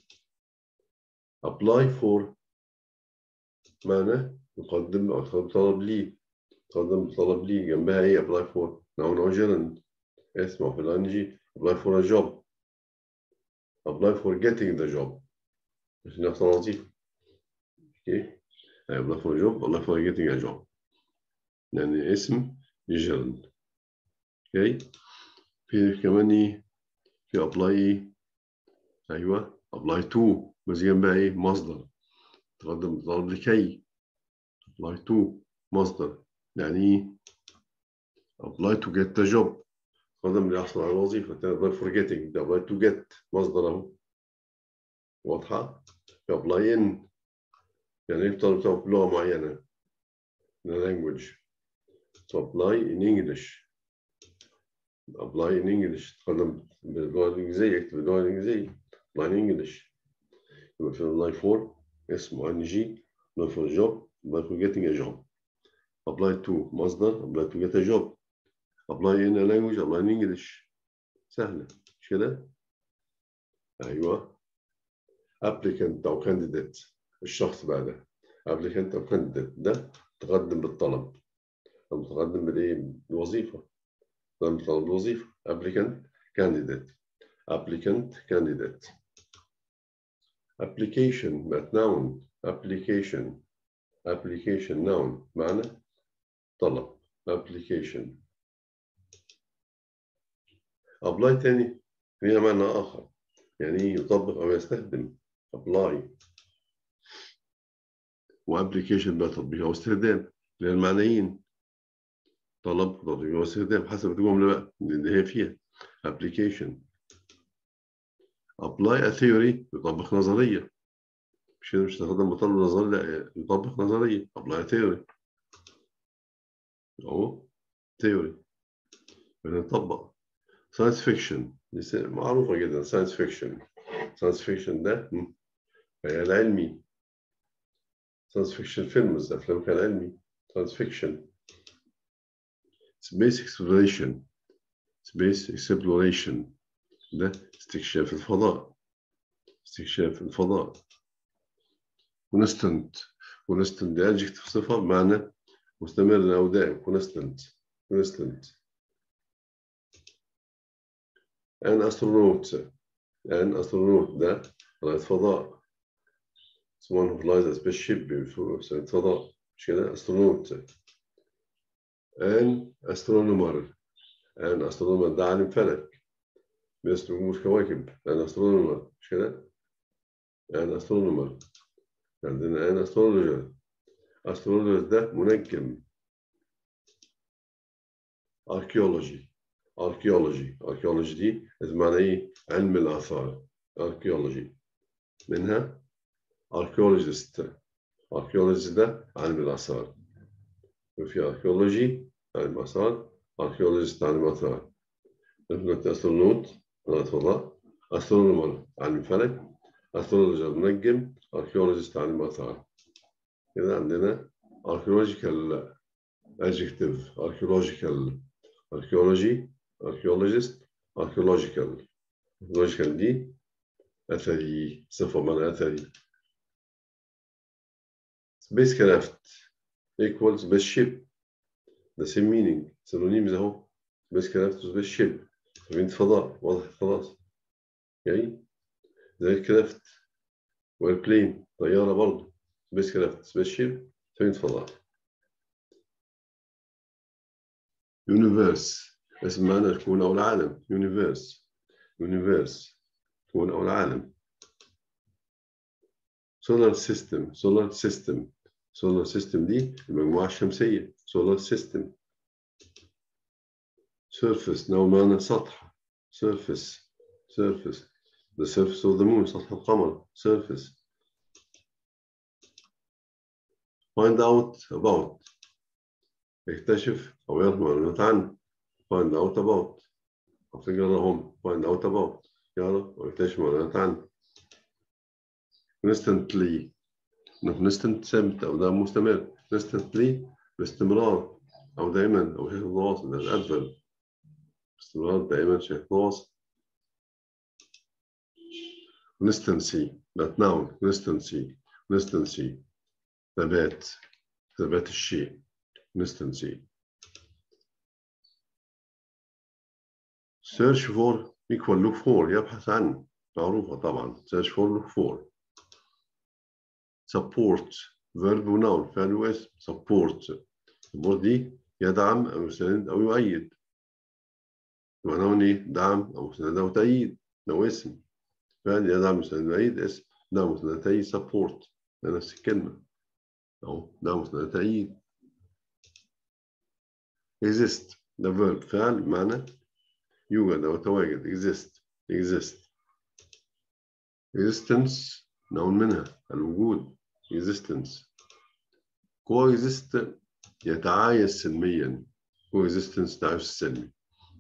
apply for معنى يقدم أو يقدم طلب لي يقدم طلب لي جنبها ايه apply for noun or gerund اسم في الانجي apply for a job apply for getting the job عشان يحصل وظيفة اوكي apply for a job apply for getting a job يعني اسم gerund اوكي في كمان ايه في apply ايه ايوه apply to بس جنبها ايه مصدر تقدم طلب لكي apply to مصدر يعني ايه apply to get the job تقدم ليحصل على الوظيفة apply for getting ده apply to get مصدر اهو واضحة apply in يعني ايه طلب بتاعه بلغة معينة in a language to apply in English apply in English تقدم باللغة الإنجليزية اكتب باللغة الإنجليزية apply in English يبقى في apply for اسمه ان جي apply for a job apply for getting a job apply to مصدر apply to get a job apply in a language apply in English سهلة مش كده؟ أيوه applicant أو candidate الشخص بقى ده applicant أو candidate ده تقدم بالطلب أو تقدم بالإيه؟ بالوظيفة تقدم بالطلب بالوظيفة applicant candidate applicant candidate application بقت noun application application noun معنى طلب application apply تاني ليها معنى آخر يعني يطبق أو يستخدم apply وابلكيشن بقى تطبيق أو استخدام للمعنيين طلب تطبيق أو استخدام حسب الجملة بقى اللي هي فيها application apply a theory يطبق نظرية مش مش تستخدم مطلب نظري لا يطبق نظرية apply a theory أهو theory بنطبق ساينس فيكشن معروفة جدا ساينس فيكشن ساينس فيكشن ده خيال علمي ساينس فيكشن فيلمز أفلام خيال علمي ساينس فيكشن سبيس اكسبلوريشن سبيس اكسبلوريشن ده استكشاف الفضاء استكشاف الفضاء كونستنت كونستنت ده adjective صفة بمعنى مستمر أو دائم كونستنت كونستنت an astronaut an astronaut ده رائد فضاء someone who flies a spaceship رائد فضاء مش كده astronaut an astronomer an astronomer ده عالم فلك بيسلك رموز كواكب an astronomer مش كده an astronomer عندنا an astrologer astrologer ده منجم archaeology archaeology archaeology دي معنى ايه علم الاثار archaeology منها archaeologist archaeologist ده علم الاثار وفي archaeology علم اثار archaeologist علم اثار قلت استرونوت رائد فضاء astronomer علم فلك astrologer منجم archaeologist علم اثار كده عندنا archaeological adjective archaeological archaeology archaeologist archaeological archaeological دي أثري صفة من أثري spacecraft equals spaceship the same meaning synonyms أهو spacecraft و spaceship سفينة فضاء واضح خلاص اوكي زي كرافت والبلين طيارة برضه spacecraft spaceship سفينة فضاء يونيفيرس اسم معنى الكون أو العالم يونيفيرس يونيفيرس الكون أو العالم سولار سيستم سولار سيستم سولار سيستم دي المجموعة الشمسية سولار سيستم سيرفس نوع معنى سطح سيرفس سيرفس the surface of the moon سطح القمر surface find out about يكتشف أو يعرف معلومات عنه find out about أو تقراهم find out about يعرف أو يكتشف معلومات عنه constantly إنه constant ثابت أو ده مستمر constantly باستمرار أو دائما أو شيء متواصل ده الأدفرب باستمرار دائما شيء متواصل constancy that noun constancy constancy ثبات ثبات الشيء constancy search for equal look for يبحث عن معروفة طبعا search for look for support verb noun فعل واسم support support دي يدعم أو يساند أو يؤيد معناه إيه دعم أو مساند أو تأييد ده اسم فعل يدعم يساند ويؤيد اسم دعم مساند تأييد support ده نفس الكلمة أهو دعم مساند تأييد exist ده verb فعل معنى يوجد أو تواجد exist exist existence نوع منها الوجود existence coexist يتعايش سلميا coexistence تعايش سلمي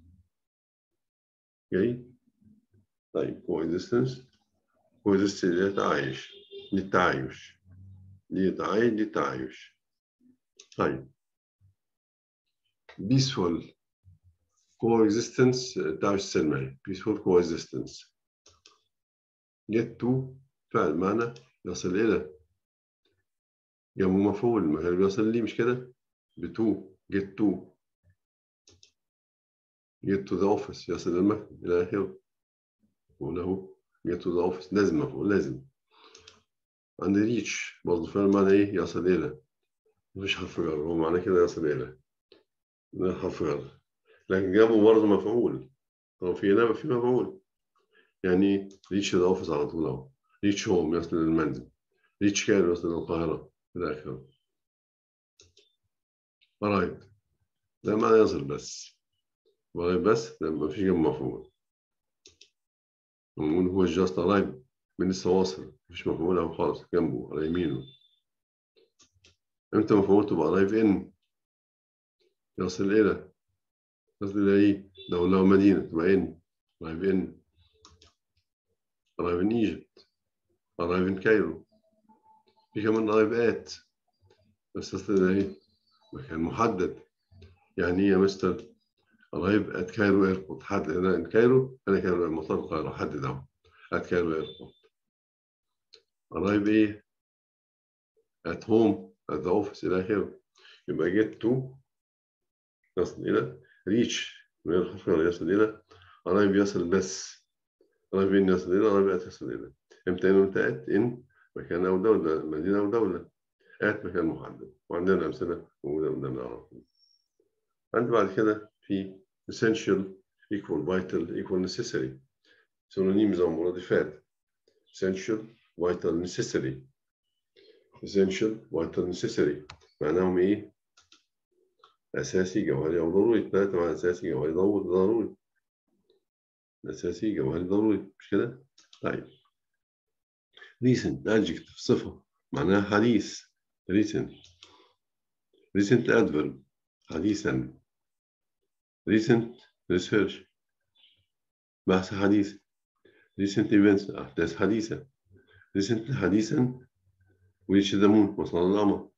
اوكي طيب coexistence coexist يتعايش للتعايش ليتعايش للتعايش طيب peaceful coexistence تعايش سلمي peaceful coexistence get to فعل معنى يصل إلى جمع مفعول ما هي بيصل لي مش كده بتو get to get to the office يصل المكتب إلى آخره وله get to the office لازم مفعول لازم عند reach برضه فعل معنى إيه يصل إلى مفيش حرف جر هو معنى كده يصل إلى من الحفر لكن جابوا برضه مفعول هو في هنا في مفعول يعني ريتش ذا اوفيس على طول اهو ريتش هوم يصل للمنزل ريتش كايرو يصل للقاهرة إلى آخره قرايب ده معنى يصل بس قرايب بس ده ما فيش جنب مفعول نقول هو جاست قرايب من لسه واصل مفيش مفعول أو خالص جنبه على يمينه امتى مفعول تبقى قرايب ان يصل إلى يصل إلى إيه؟ دولة ومدينة تبقى ان قرايب ان قرايب ان ايجيبت قرايب ان كايرو في كمان قرايب ات بس يصل إلى إيه؟ مكان محدد يعني إيه يا مستر قرايب ات كايرو ايربورت حد انا كايرو انا كايرو مطار القاهره حدد اهو ات كايرو ايربورت قرايب ايه ات هوم ات ذا اوفيس الى اخره يبقى جيت تو يصل الى ريتش من الحفر يصل الى قرايب يصل بس قرايب يصل الى قرايب ات يصل الى امتى ان وامتى ات ان مكان او دوله مدينه او دوله ات مكان محدد وعندنا امثله موجوده قدامنا على طول عندي بعد كده في essential equal vital equal necessary synonyms أو مرادفات essential vital necessary essential vital necessary معناهم إيه؟ أساسي جوهري أو ضروري ثلاثة معنى أساسي جوهري ضروري أساسي جوهري ضروري مش كده؟ طيب recent adjective صفة معناها حديث recent recent adverb حديثا recent research بحث حديث recent events أحداث حديثة recent حديثا reach the moon وصل القمر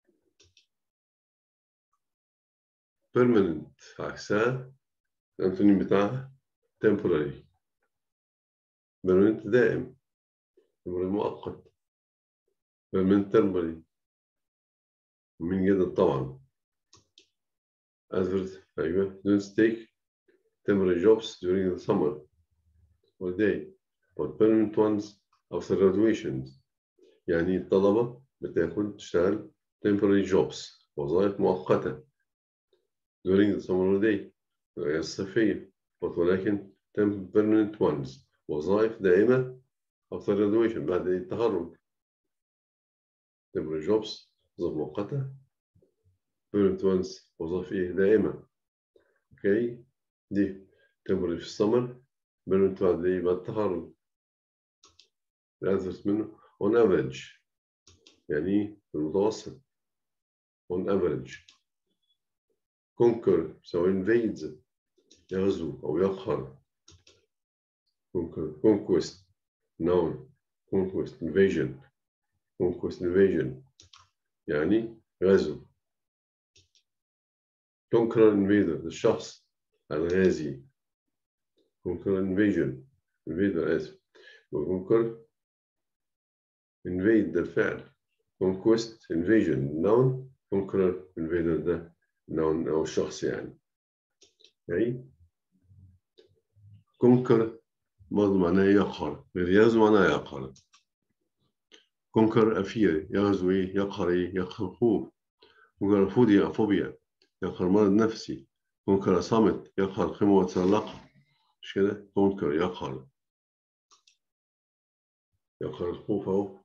permanent عكسها الأنتونيم بتاعها temporary permanent دائم temporary مؤقت permanent temporary من جدا طبعا adverse أيوة students take temporary jobs during the summer holiday but permanent ones after graduation يعني الطلبة بتاخد تشتغل temporary jobs وظائف مؤقتة during the summer holiday الأجازة الصيفية but ولكن permanent ones وظائف دائمة after graduation بعد التخرج temporary jobs وظائف مؤقتة permanent ones وظائف إيه دائمة اوكي دي تمر في السمر بيرمنت بعد ايه بعد التخرج الأنفس منه on average يعني في المتوسط on average conquer سواء invades يغزو أو يقهر conquer conquest noun conquest invasion conquest invasion يعني غزو conqueror invader الشخص الغازي conqueror invasion invader آسف conquer invade ده الفعل conquest invasion noun conqueror invader ده noun أو الشخص يعني يعني conquer برضه معناه يقهر يغزو معناه يقهر conquer أفير يغزو إيه يقهر إيه يقهر خوف conquer فوبيا فوبيا يقهر مرض نفسي منكر صامت يقهر قيمة وتسلقها مش كده منكر يقهر يقهر الخوف اهو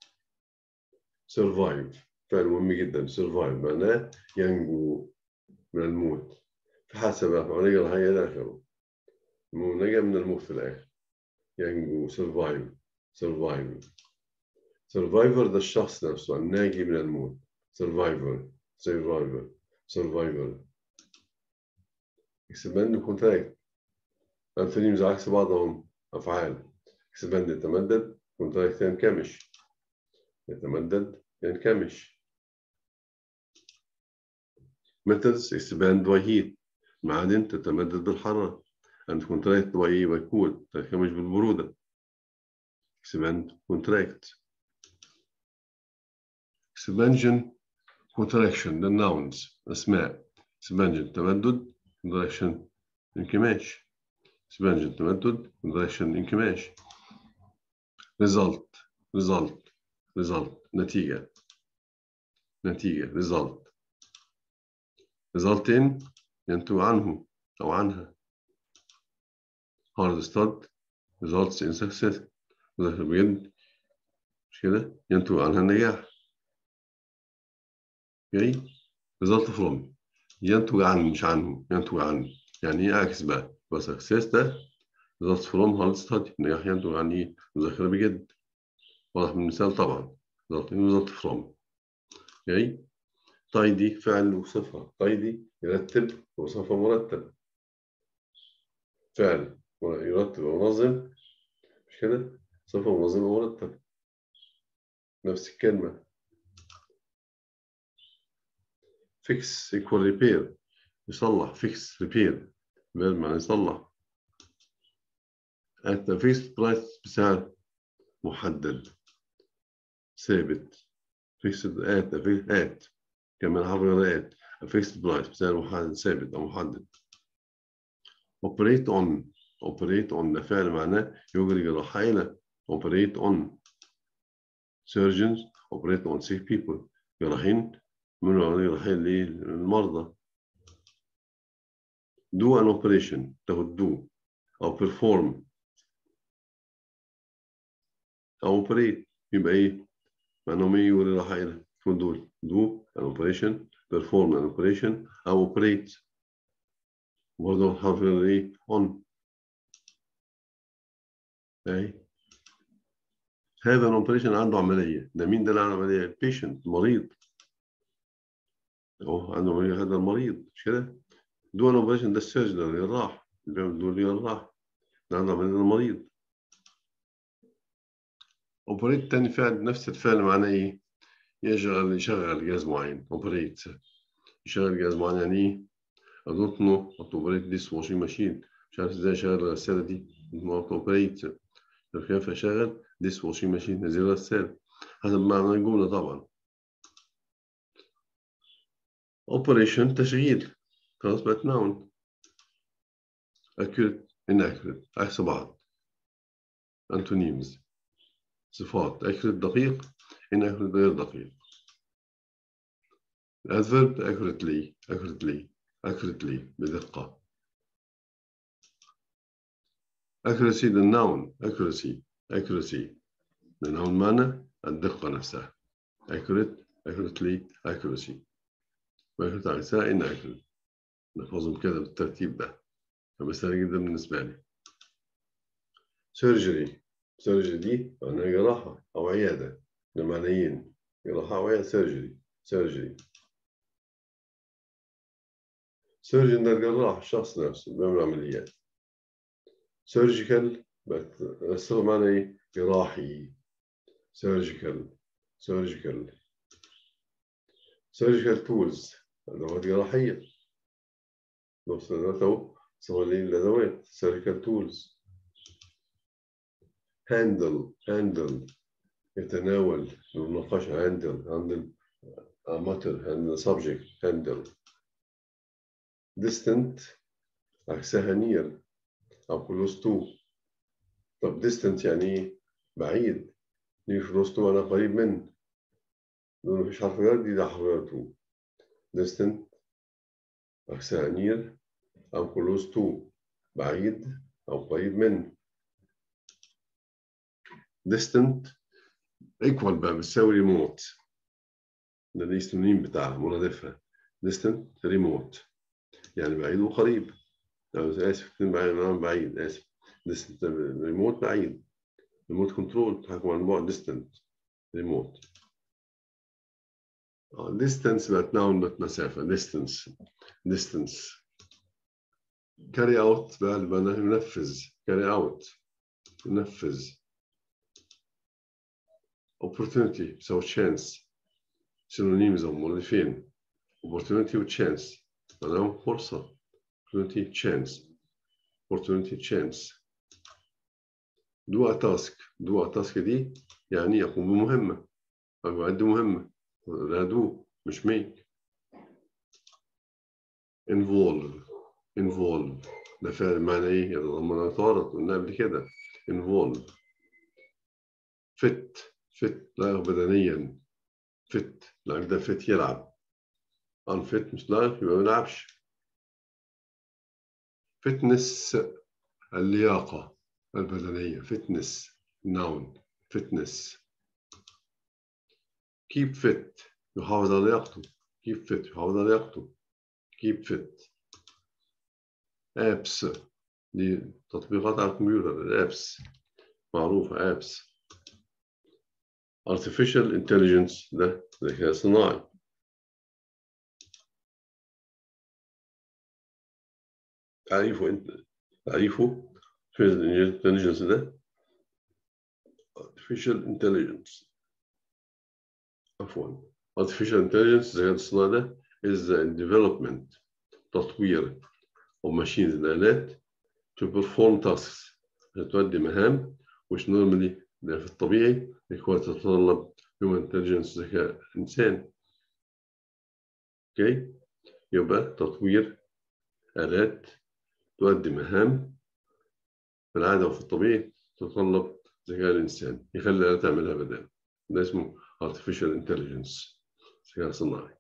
survive فعل مهم جدا survive معناه ينجو من الموت فحسب ونجا الحياة إلى آخره نجا من الموت في الآخر ينجو survive survive survivor ده الشخص نفسه الناجي من الموت survivor survivor survivor expand contract الفيلمز عكس بعضهم أفعال expand يتمدد contract ينكمش يتمدد ينكمش methods expand by heat معادن تتمدد بالحرارة and contract by إيه by cool تنكمش بالبرودة expand contract expansion contraction the nouns أسماء expansion تمدد contraction انكماش expansion تمدد contraction انكماش result result result نتيجة نتيجة result result in ينتج عنه أو عنها hard study results in success مذاكرة بجد مش كده ينتج عنها النجاح اوكي result from ينتج عن مش عنه ينتج عن يعني ايه اعكس بقى يبقى success ده result from hard study النجاح ينتج عن ايه مذاكرة بجد واضح من المثال طبعا result result from اوكي تايدي فعل وصفة تايدي يرتب وصفة مرتب فعل يرتب ومنظم مش كده صفة منظمة ومرتب نفس الكلمة fix equal repair يصلح fix repair verb معناه يصلح at a fixed price بسعر محدد ثابت fixed at a fixed at كمان حرف at a fixed price بسعر محدد ثابت أو محدد operate on operate on ده فعل معناه يجري جراحين operate on surgeons operate on sick people جراحين من جراحين للمرضى do an operation تاخد do أو perform أو operate يبقى إيه؟ معناهم إيه يجري جراحين تكون دول do an operation perform an operation أو operate برضه حرف إيه؟ on أي هذا الاوبريشن عنده عمليه ده مين ده اللي عنده عمليه البيشنت المريض اهو عنده عمليه هذا المريض مش كده دون اوبريشن ده السيرجن اللي راح اللي بيعمل دول اللي راح ده عنده عمليه المريض اوبريت تاني فعل نفس الفعل معناه ايه يشغل يشغل جهاز معين اوبريت يشغل جهاز معين يعني ايه I don't know how to operate this washing machine مش عارف ازاي اشغل الغسالة دي ما اوبريت كيف اشغل this washing machine هذه الغسالة حسب معنى الجملة طبعا operation تشغيل خلاص بقت noun accurate inaccurate عكس بعض antonyms صفات accurate دقيق inaccurate غير دقيق adverb accurately accurately accurately بدقة accuracy the noun accuracy accuracy the noun معنى الدقة نفسها accurate accurately accuracy وaccurate عكسها inaccurate نحفظهم كده بالترتيب ده فمثال جدا بالنسبة لي surgery surgery دي معناها جراحة أو عيادة للمعنيين جراحة أو عيادة surgery surgery surgeon ده الجراح الشخص نفسه بيعمل عمليات surgical الصيغة معنى إيه؟ جراحي surgical surgical surgical tools أدوات جراحية نفس الأدوات أهو صيغة الأدوات surgical tools handle handle يتناول المناقشة handle handle matter handle subject handle distant عكسها near أو close to طب distant يعني إيه؟ بعيد نيجي close to أنا قريب من لو مفيش حرف جر دي ده حرف جر to distant عكسها near أو close to بعيد أو قريب من distant equal بقى بتساوي remote ده دي السنين بتاعها مرادفها distant remote يعني بعيد وقريب أنا آسف بعيد أنا بعيد آسف distant ريموت بعيد ريموت كنترول تحكم عن بعد distant ريموت distance بقت ناون بقت مسافة distance distance carry out بقى اللي ينفذ carry out ينفذ opportunity بيساوي chance synonyms أو مرادفين opportunity و chance معناهم فرصة opportunity chance opportunity chance do a task do a task دي يعني يقوم بمهمة أو يؤدي مهمة لا do مش make involve involve ده فعل معنى ايه يتضمن اطارة قلنا قبل كده involve fit fit لا بدنيا fit لا ده fit يلعب unfit مش لايق يبقى ما يلعبش فتنس اللياقة البدنية فتنس noun فتنس keep fit يحافظ على لياقته keep fit يحافظ على لياقته keep fit apps دي تطبيقات على الكمبيوتر الابس معروفة apps artificial intelligence ده ذكاء صناعي تعريفه انت تعريفه intelligence ده artificial intelligence عفوا artificial intelligence الذكاء الصناعي ده is the development تطوير of machines الآلات to perform tasks تؤدي مهام which normally ده في الطبيعي يكون تتطلب human intelligence ذكاء إنسان اوكي يبقى تطوير آلات تؤدي مهام في العادة وفي الطبيعي تتطلب ذكاء الإنسان يخلي الآلة تعملها بدال ده اسمه artificial intelligence ذكاء صناعي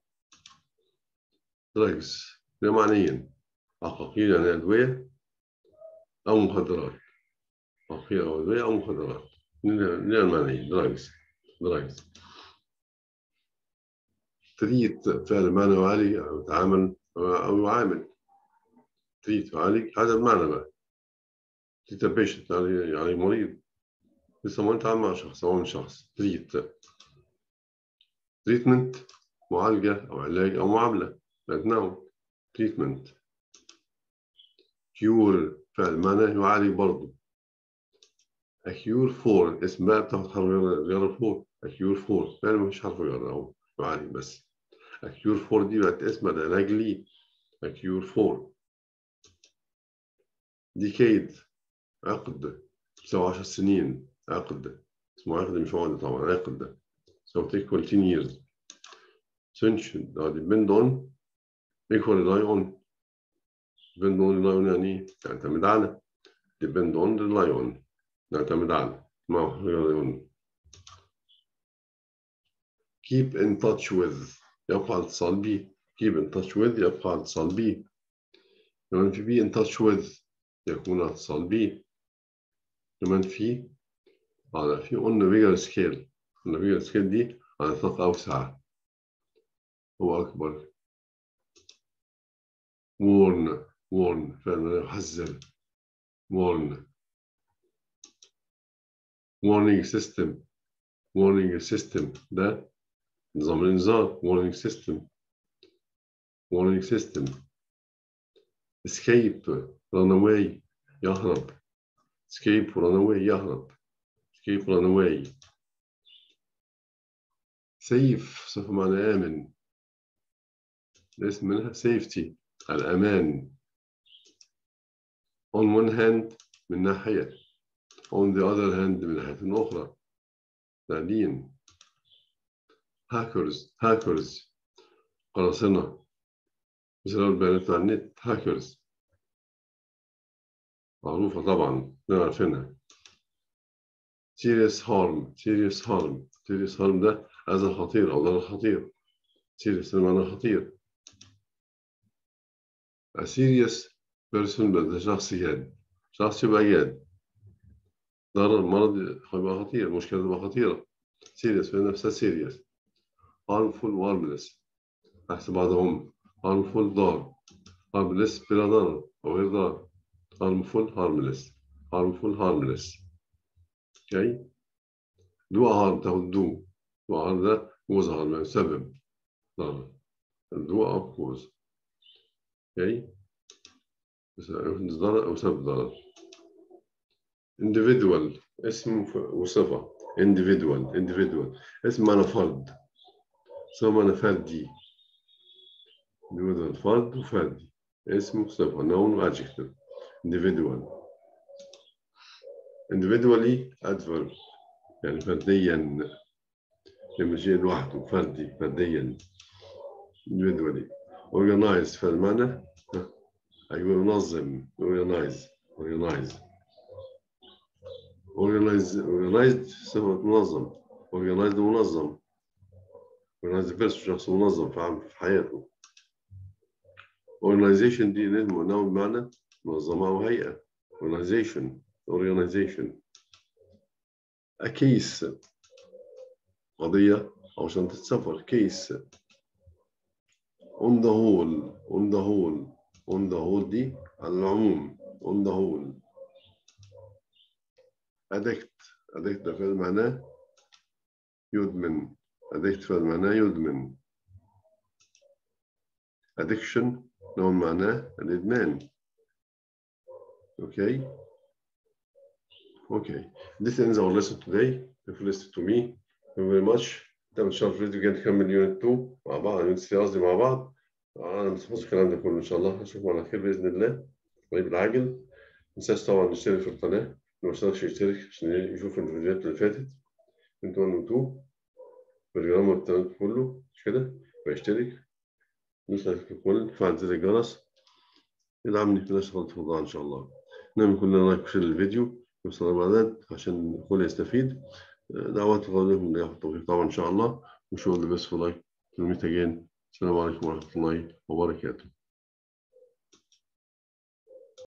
drugs ده معنيا عقاقير يعني أدوية أو مخدرات عقاقير أو أدوية أو مخدرات ليه المعنيين drugs drugs تريت فعل معنى وعالي أو تعامل أو يعامل تريت وعالج هذا المعنى بقى تريت بيشنت يعني يعني مريض لسه ما نتعامل مع شخص أو من شخص تريت تريتمنت معالجة أو علاج أو معاملة نوع تريتمنت كيور فعل معنى يعالج برضه أكيور فور اسم بقى بتاخد حرف غير فور أكيور فور يعني مفيش حرف غير أو يعالج بس أكيور فور دي بقت اسم العلاج ليه أكيور فور ديكيد عقد بتساوي 10 سنين عقد اسمه عقد مش عقد طبعا عقد so take 20 years century ده depend on equal rely on depend on rely on يعني يعتمد على depend on rely on نعتمد على ما rely on keep in touch with يبقى على اتصال بيه keep in touch with يبقى على اتصال بيه لما في be in touch with يكون على اتصال بيه لما في على في on a bigger scale on a bigger scale دي على نطاق أوسع هو أكبر warn warn فعلا يحذر warn warning system warning system ده نظام الإنذار warning system warning system escape run away يهرب escape run away يهرب escape run away safe صفة معنى آمن الاسم منها safety الأمان on one hand من ناحية on the other hand من ناحية أخرى تعدين hackers hackers قراصنة بسبب البيانات على النت hackers معروفة طبعا كلنا عارفينها serious harm serious harm serious harm ده أذى خطير أو ضرر خطير serious معناه خطير a serious person ده شخص جاد شخص يبقى جاد ضرر مرض يبقى خطير مشكلة تبقى خطيرة serious في نفسها serious harmful harmless أحسن بعضهم harmful ضار harmless بلا ضرر أو غير ضار harmful harmless harmful harmless okay do harm تاخد do do harm ده cause harm يعني سبب ضرر do أو cause okay ضرر أو سبب ضرر individual اسم وصفة individual individual اسم معنى فرد سواء معنى فردي individual فرد وفردي اسم وصفة noun و adjective individual individually adverb يعني فرديا لما جاي لوحده فردي فرديا individually organize فالمعنى أيوة منظم organize organize organize organized صفة منظم organized منظم organized person شخص منظم في حياته organization دي لازم نوع بمعنى منظمة أو هيئة organization organization a case قضية أو شنطة سفر case on the whole on the whole on the whole دي على العموم on the whole addict addict ده فعل معناه يدمن addict فعل معناه يدمن addiction نوع معناه الإدمان Okay. Okay. This ends our lesson today. If you listen to me, thank you very much. ده ان شاء الله الفيديو الجاي نكمل يونت 2 مع بعض يونت 3 قصدي مع بعض. انا مش الكلام ده كله ان شاء الله اشوفكم على خير باذن الله قريب العاجل. ما تنساش طبعا نشترك في القناه اللي ما اشتركش يشترك عشان يشوف الفيديوهات اللي فاتت يونت 1 و 2 بالجرامر بتاعك كله مش كده فيشترك يوصل الكل فعل زر الجرس يدعمني في نشر الفضاء ان شاء الله. نعمل كلنا لايك وشير للفيديو يوصل الإعداد عشان الكل يستفيد دعوات قادمة من التوفيق طبعا إن شاء الله وشو the best for life. Meet again. السلام عليكم ورحمة الله وبركاته.